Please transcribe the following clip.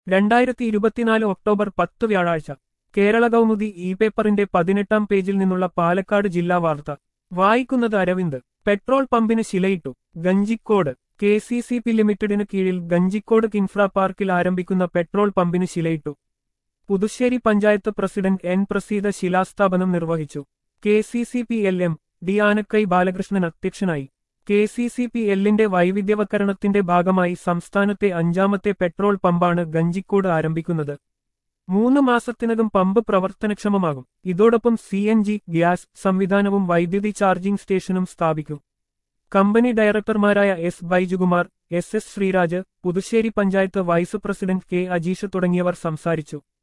രണ്ടായിരത്തി ഇരുപത്തിനാല് ഒക്ടോബർ പത്ത് വ്യാഴാഴ്ച കേരള കൗമുദി ഇ പേപ്പറിന്റെ പതിനെട്ടാം പേജിൽ നിന്നുള്ള പാലക്കാട് ജില്ലാ വാർത്ത വായിക്കുന്നത് അരവിന്ദ് പെട്രോൾ പമ്പിന് ശിലയിട്ടു Kanjikode K C C P ലിമിറ്റഡിന് കീഴിൽ ഗഞ്ചിക്കോട് കിൻഫ്ര പാർക്കിൽ ആരംഭിക്കുന്ന പെട്രോൾ പമ്പിന് ശിലയിട്ടു പുതുശ്ശേരി പഞ്ചായത്ത് പ്രസിഡന്റ് എൻ പ്രസീത ശിലാസ്ഥാപനം നിർവഹിച്ചു K C C P L M D Anakkai Balakrishnan അധ്യക്ഷനായി കെ സി സി പി എല്ലിന്റെ വൈവിധ്യവൽക്കരണത്തിന്റെ ഭാഗമായി സംസ്ഥാനത്തെ അഞ്ചാമത്തെ പെട്രോൾ പമ്പാണ് ഗഞ്ചിക്കോട് ആരംഭിക്കുന്നത് മൂന്ന് മാസത്തിനകം പമ്പ് പ്രവർത്തനക്ഷമമാകും ഇതോടൊപ്പം സി എൻ ജി ഗ്യാസ് സംവിധാനവും വൈദ്യുതി ചാർജിംഗ് സ്റ്റേഷനും സ്ഥാപിക്കും കമ്പനി ഡയറക്ടർമാരായ S Baijukumar S S Sreeraj Puthussery panchayat vice president K Ajeesh തുടങ്ങിയവർ സംസാരിച്ചു